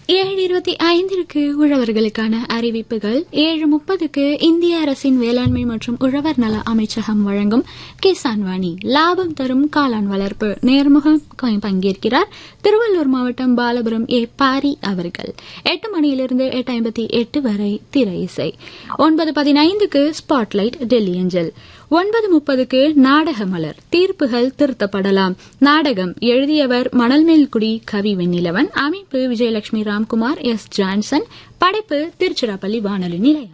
ஏழு இருபத்தி ஐந்திற்கு உழவர்களுக்கான அறிவிப்புகள் ஏழு முப்பதுக்கு இந்திய அரசின் வேளாண்மை மற்றும் உழவர் நல அமைச்சகம் வழங்கும் கிசான் வாணி லாபம் தரும் காளான் வளர்ப்பு நேர்முகம் க- பங்கேற்கிறார் திருவள்ளூர் மாவட்டம் பாலபுரம் ஏ பாரி அவர்கள் எட்டு மணியிலிருந்து எட்டு ஐம்பத்தி எட்டு வரை திரை இசை ஒன்பது பதினைந்துக்கு ஸ்பாட்லைட் டெல்லி ஏஞ்சல் ஒன்பது முப்பதுக்கு நாடக மலர் தீர்ப்புகள் திருத்தப்படலாம் நாடகம் எழுதியவர் மணல்மேல்குடி கவி வெண்ணிலவன் அமைப்பு விஜயலட்சுமி ராம்குமார் எஸ் ஜான்சன் படைப்பு திருச்சிராப்பள்ளி வானொலி நிலையம்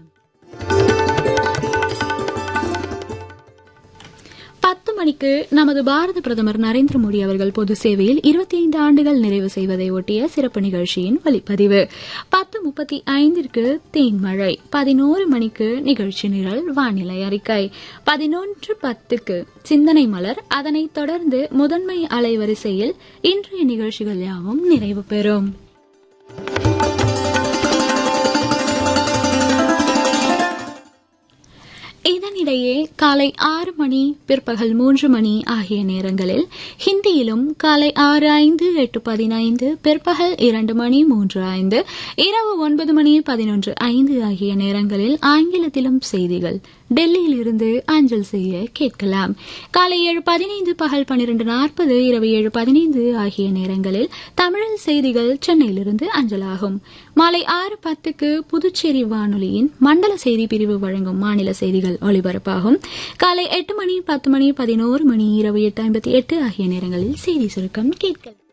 பத்து மணிக்கு நமது பாரத பிரதமர் நரேந்திர மோடி அவர்கள் பொது சேவையில் இருபத்தி ஐந்து ஆண்டுகள் நிறைவு செய்வதை ஒட்டிய சிறப்பு நிகழ்ச்சியின் ஒலிப்பதிவு பத்து முப்பத்தி ஐந்திற்கு தேன்மழை பதினோரு மணிக்கு நிகழ்ச்சி நிரல் வானிலை அறிக்கை பதினொன்று பத்துக்கு சிந்தனை மலர் அதனைத் தொடர்ந்து முதன்மை அலைவரிசையில் இன்றைய நிகழ்ச்சிகள் யாவும் நிறைவு பெறும் இதனிடையே காலை ஆறு மணி பிற்பகல் மூன்று மணி ஆகிய நேரங்களில் ஹிந்தியிலும் காலை ஆறு ஐந்து எட்டு பதினைந்து பிற்பகல் இரண்டு மணி மூன்று ஐந்து இரவு ஒன்பது மணி பதினொன்று ஐந்து ஆகிய நேரங்களில் ஆங்கிலத்திலும் செய்திகள் டெல்லியில் இருந்து அஞ்சல் செய்ய கேட்கலாம் காலை ஏழு பதினைந்து பகல் பன்னிரண்டு நாற்பது இரவு ஏழு பதினைந்து ஆகிய நேரங்களில் தமிழில் செய்திகள் சென்னையிலிருந்து அஞ்சலாகும் மாலை ஆறு பத்துக்கு புதுச்சேரி வானொலியின் மண்டல செய்தி பிரிவு வழங்கும் மாநில செய்திகள் ஒலிபரப்பாகும் காலை எட்டு மணி பத்து மணி பதினோரு மணி இரவு எட்டு ஐம்பத்தி எட்டு ஆகிய நேரங்களில் செய்தி சுருக்கம் கேட்கலாம்